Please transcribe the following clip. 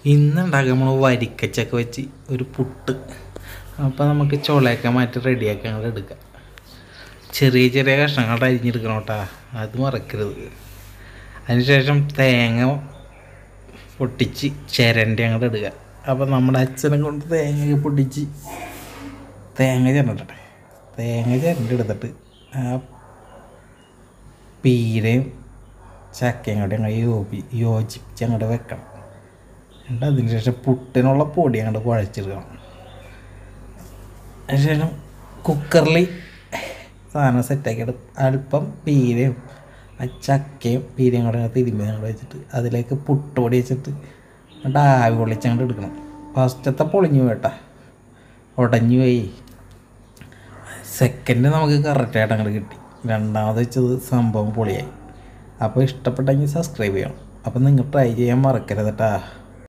ഇന്ന് ഉണ്ടാക്കാൻ നമ്മൾ വരിക്കച്ചക്ക വെച്ച് ഒരു പുട്ട് അപ്പോൾ നമുക്ക് ചുളയൊക്കെ മാറ്റി റെഡിയാക്കി അങ്ങോട്ട് എടുക്കാം ചെറിയ ചെറിയ കഷ്ണങ്ങളുടെ അരിഞ്ഞെടുക്കണം കേട്ടാ അത് മറക്കരുത് അതിനുശേഷം തേങ്ങ പൊട്ടിച്ച് ചിരണ്ടി അങ്ങോട്ട് എടുക്കുക അപ്പോൾ നമ്മുടെ അച്ഛനെ കൊണ്ട് തേങ്ങ പൊട്ടിച്ച് തേങ്ങ ചിരണ്ടട്ടെ തേങ്ങ ചിരണ്ടി എടുത്തിട്ട് ആ പീരയും ചക്കയും കൂടെ അങ്ങോട്ട് യോപി യോജിപ്പിച്ച് അങ്ങോട്ട് വെക്കണം എന്നിട്ട് അതിന് ശേഷം പുട്ടിനുള്ള പൊടി അങ്ങോട്ട് കുഴച്ചെടുക്കണം അതിനുശേഷം കുക്കറിൽ സാധനം സെറ്റാക്കിയിട്ട് അല്പം പീരയും ആ ചക്കയും പീരയും കൂടെ അങ്ങ് തിരുമ്പി അങ്ങോട്ട് വെച്ചിട്ട് അതിലേക്ക് പുട്ടുപൊടി വെച്ചിട്ട് എന്നിട്ട് ആവി പൊളിച്ച് അങ്ങോട്ട് എടുക്കണം ഫസ്റ്റത്തെ പൊളിഞ്ഞു പോയിട്ടാ ഉടഞ്ഞു പോയി സെക്കൻഡ് നമുക്ക് കറക്റ്റായിട്ട് അങ്ങോട്ട് കിട്ടി രണ്ടാമത് വെച്ചത് സംഭവം പൊളിയായി അപ്പോൾ ഇഷ്ടപ്പെട്ടെങ്കിൽ സബ്സ്ക്രൈബ് ചെയ്യണം അപ്പോൾ നിങ്ങൾ ട്രൈ ചെയ്യാൻ മറക്കരുത് കേട്ടാ